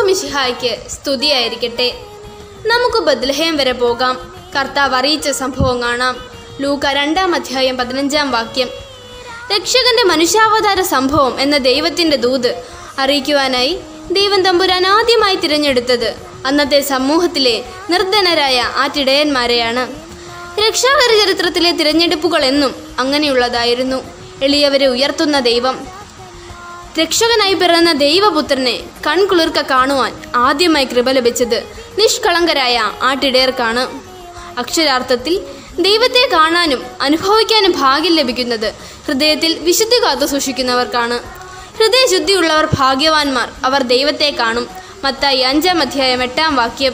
മിശിഹായ്ക്ക് സ്തുതിയായിരിക്കട്ടെ നമുക്ക് ബദ്ലഹേം വരെ പോകാം കർത്താവ് അറിയിച്ച സംഭവം കാണാം ലൂക്ക രണ്ടാം അധ്യായം പതിനഞ്ചാം വാക്യം രക്ഷകന്റെ മനുഷ്യാവതാര സംഭവം എന്ന ദൈവത്തിന്റെ ദൂത് അറിയിക്കുവാനായി ദൈവം തമ്പുരാൻ ആദ്യമായി തിരഞ്ഞെടുത്തത് അന്നത്തെ സമൂഹത്തിലെ നിർധനരായ ആറ്റിടയന്മാരെയാണ് രക്ഷാകര ചരിത്രത്തിലെ തിരഞ്ഞെടുപ്പുകൾ എന്നും അങ്ങനെയുള്ളതായിരുന്നു എളിയവരെ ഉയർത്തുന്ന ദൈവം രക്ഷകനായി പിറന്ന ദൈവപുത്രനെ കൺകുളിർക്ക കാണുവാൻ ആദ്യമായി കൃപ ലഭിച്ചത് നിഷ്കളങ്കരായ ആട്ടിടയർക്കാണ് അക്ഷരാർത്ഥത്തിൽ ദൈവത്തെ കാണാനും അനുഭവിക്കാനും ഭാഗ്യം ലഭിക്കുന്നത് ഹൃദയത്തിൽ വിശുദ്ധി കാത്തു സൂക്ഷിക്കുന്നവർക്കാണ് ഹൃദയശുദ്ധിയുള്ളവർ ഭാഗ്യവാന്മാർ അവർ ദൈവത്തെ കാണും മത്തായി അഞ്ചാം അധ്യായം എട്ടാം വാക്യം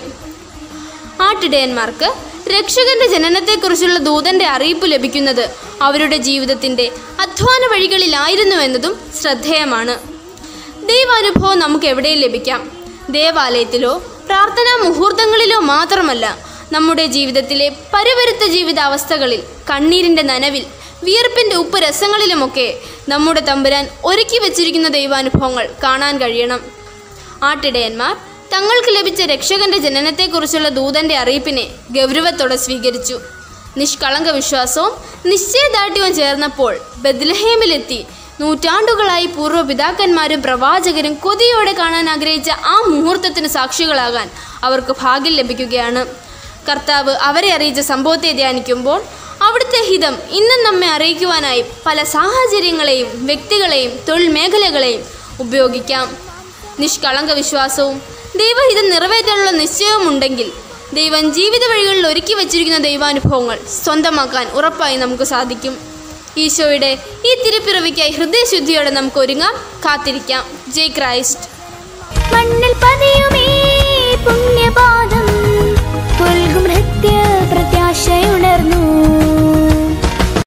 ആട്ടിടയന്മാർക്ക് രക്ഷകന്റെ ജനനത്തെക്കുറിച്ചുള്ള ദൂതന്റെ അറിയിപ്പ് ലഭിക്കുന്നത് അവരുടെ ജീവിതത്തിന്റെ അധ്വാന വഴികളിലായിരുന്നുവെന്നതും ശ്രദ്ധേയമാണ് ദൈവാനുഭവം നമുക്ക് എവിടെയും ലഭിക്കാം ദേവാലയത്തിലോ പ്രാർത്ഥനാ മുഹൂർത്തങ്ങളിലോ മാത്രമല്ല നമ്മുടെ ജീവിതത്തിലെ പരുപരുത്ത ജീവിതാവസ്ഥകളിൽ കണ്ണീരിന്റെ നനവിൽ വിയർപ്പിന്റെ ഉപ്പ് രസങ്ങളിലുമൊക്കെ നമ്മുടെ തമ്പുരാൻ ഒരുക്കി വെച്ചിരിക്കുന്ന ദൈവാനുഭവങ്ങൾ കാണാൻ കഴിയണം ആട്ടിടയന്മാർ തങ്ങൾക്ക് ലഭിച്ച രക്ഷകന്റെ ജനനത്തെക്കുറിച്ചുള്ള ദൂതന്റെ അറിയിപ്പിനെ ഗൗരവത്തോടെ സ്വീകരിച്ചു നിഷ്കളങ്ക വിശ്വാസവും നിശ്ചയദാർഢ്യവും ചേർന്നപ്പോൾ ബദ്ലഹേമിലെത്തി നൂറ്റാണ്ടുകളായി പൂർവ്വ പിതാക്കന്മാരും പ്രവാചകരും കൊതിയോടെ കാണാൻ ആഗ്രഹിച്ച ആ മുഹൂർത്തത്തിന് സാക്ഷികളാകാൻ അവർക്ക് ഭാഗ്യം ലഭിക്കുകയാണ് കർത്താവ് അവരെ അറിയിച്ച സംഭവത്തെ ധ്യാനിക്കുമ്പോൾ അവിടുത്തെ ഹിതം ഇന്നും നമ്മെ അറിയിക്കുവാനായി പല സാഹചര്യങ്ങളെയും വ്യക്തികളെയും തൊഴിൽ മേഖലകളെയും ഉപയോഗിക്കാം നിഷ്കളങ്ക വിശ്വാസവും ദൈവഹിതം നിറവേറ്റാനുള്ള നിശ്ചയവും ഉണ്ടെങ്കിൽ ദൈവം ജീവിത വഴികളിൽ ഒരുക്കി വച്ചിരിക്കുന്ന ദൈവാനുഭവങ്ങൾ സ്വന്തമാക്കാൻ ഉറപ്പായി നമുക്ക് സാധിക്കും ഈശോയുടെ ഈ തിരുപ്പിറവിക്കായി ഹൃദയശുദ്ധിയോടെ നമുക്ക് ഒരുങ്ങാം കാത്തിരിക്കാം ജയ് ക്രൈസ്റ്റ് മണ്ണിൽ പതിയുമേ പുണ്യപാത